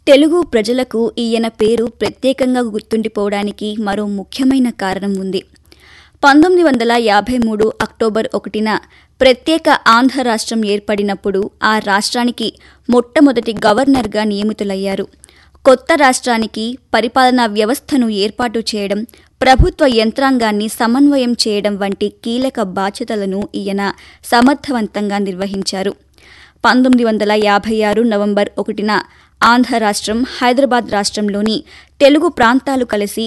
తెలుగు ప్రజలకు ఈయన పేరు ప్రత్యేకంగా గుర్తుండిపోవడానికి మరో ముఖ్యమైన కారణం ఉంది పంతొమ్మిది వందల యాభై మూడు అక్టోబర్ ఒకటిన ప్రత్యేక ఆంధ్ర రాష్ట్రం ఏర్పడినప్పుడు ఆ రాష్ట్రానికి మొట్టమొదటి గవర్నర్గా నియమితులయ్యారు కొత్త రాష్ట్రానికి పరిపాలనా వ్యవస్థను ఏర్పాటు చేయడం ప్రభుత్వ యంత్రాంగాన్ని సమన్వయం చేయడం వంటి కీలక బాధ్యతలను ఈయన సమర్థవంతంగా నిర్వహించారు పంతొమ్మిది వందల యాభై ఆరు నవంబర్ ఒకటిన ఆంధ్ర రాష్ట్రం హైదరాబాద్ రాష్ట్రంలోని తెలుగు ప్రాంతాలు కలిసి